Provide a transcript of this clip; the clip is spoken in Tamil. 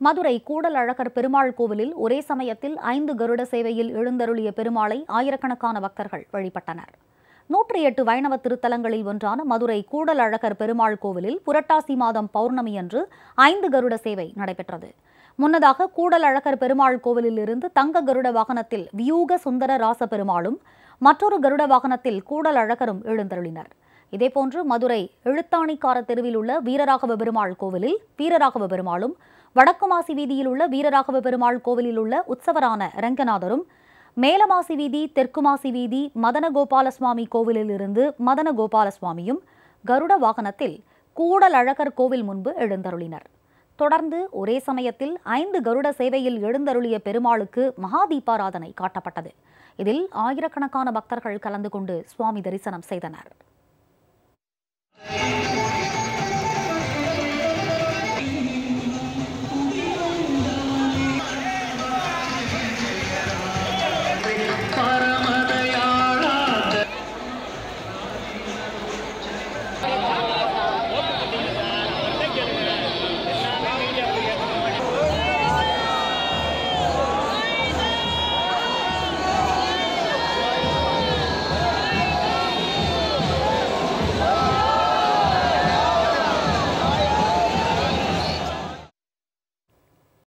மதுரை கூடல் அழகர் பெருமாள் கோவிலில் ஒரே சமயத்தில் ஐந்து கருட சேவையில் எழுந்தருளிய பெருமாளை ஆயிரக்கணக்கான பக்தர்கள் வழிபட்டனர் நூற்றி எட்டு வைணவ திருத்தலங்களில் ஒன்றான மதுரை கூடல் அழகர் பெருமாள் கோவிலில் புரட்டாசி மாதம் பௌர்ணமி அன்று ஐந்து கருட சேவை நடைபெற்றது முன்னதாக கூடல் அழகர் பெருமாள் கோவிலில் இருந்து தங்க கருட வாகனத்தில் வியூக சுந்தர ராச பெருமாளும் மற்றொரு கருட வாகனத்தில் கூடல் அழகரும் எழுந்தருளினர் இதேபோன்று மதுரை எழுத்தாணிக்கார தெருவில் உள்ள வீரராகவ பெருமாள் கோவிலில் வீரராகவ பெருமாளும் வடக்கு மாசி வீதியில் உள்ள வீரராகவ பெருமாள் கோவிலில் உள்ள உற்சவரான ரங்கநாதரும் மேலமாசி வீதி தெற்கு மாசி வீதி மதன கோபாலசுவாமி கோவிலில் இருந்து மதன கோபாலசுவாமியும் கருட வாகனத்தில் கூடல் அழகர் கோவில் முன்பு எழுந்தருளினர் தொடர்ந்து ஒரே சமயத்தில் ஐந்து கருட சேவையில் எழுந்தருளிய பெருமாளுக்கு மகா தீபாராதனை காட்டப்பட்டது இதில் ஆயிரக்கணக்கான பக்தர்கள் கலந்து கொண்டு சுவாமி தரிசனம் செய்தனர்